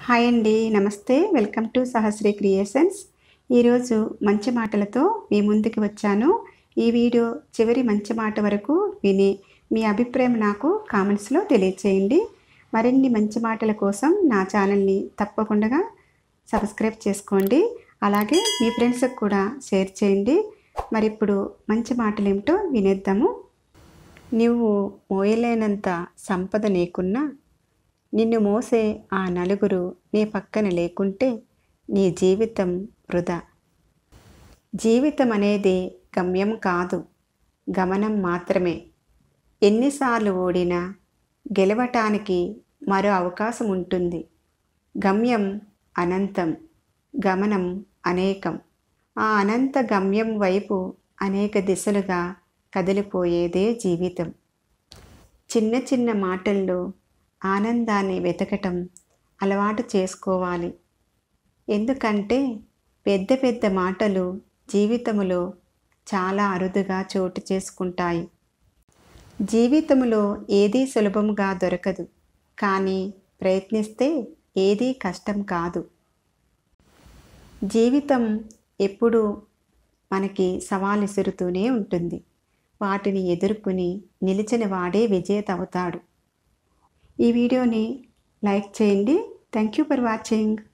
hi అండి నమస్తే welcome to సహస్రీ creations ఈరోజు మంచి మాటలతో మీ ముందుకు వచ్చాను ఈ వీడియో చివరి మంచి మాట వరకు విని మీ అభిప్రాయం నాకు కామెంట్స్లో తెలియచేయండి మరిన్ని మంచి మాటల కోసం నా ఛానల్ని తప్పకుండా సబ్స్క్రైబ్ చేసుకోండి అలాగే మీ ఫ్రెండ్స్కి కూడా షేర్ చేయండి మరి ఇప్పుడు మంచి మాటలు ఏమిటో వినేద్దాము నువ్వు మోయలేనంత సంపద నీకున్నా నిన్ను మోసే ఆ నలుగురు నీ పక్కన లేకుంటే నీ జీవితం వృధా జీవితం అనేది గమ్యం కాదు గమనం మాత్రమే ఎన్నిసార్లు ఓడినా గెలవటానికి మరో అవకాశం ఉంటుంది గమ్యం అనంతం గమనం అనేకం ఆ అనంత గమ్యం వైపు అనేక దిశలుగా కదిలిపోయేదే జీవితం చిన్న చిన్న మాటల్లో ఆనందాన్ని వెతకటం అలవాటు చేసుకోవాలి ఎందుకంటే పెద్ద పెద్ద మాటలు జీవితములో చాలా అరుదుగా చోటు చేసుకుంటాయి జీవితంలో ఏదీ సులభంగా దొరకదు కానీ ప్రయత్నిస్తే ఏదీ కష్టం కాదు జీవితం ఎప్పుడూ మనకి సవాలు విసురుతూనే ఉంటుంది వాటిని ఎదుర్కొని నిలిచిన వాడే విజేత అవుతాడు ఈ వీడియోని లైక్ చేయండి థ్యాంక్ యూ ఫర్ వాచింగ్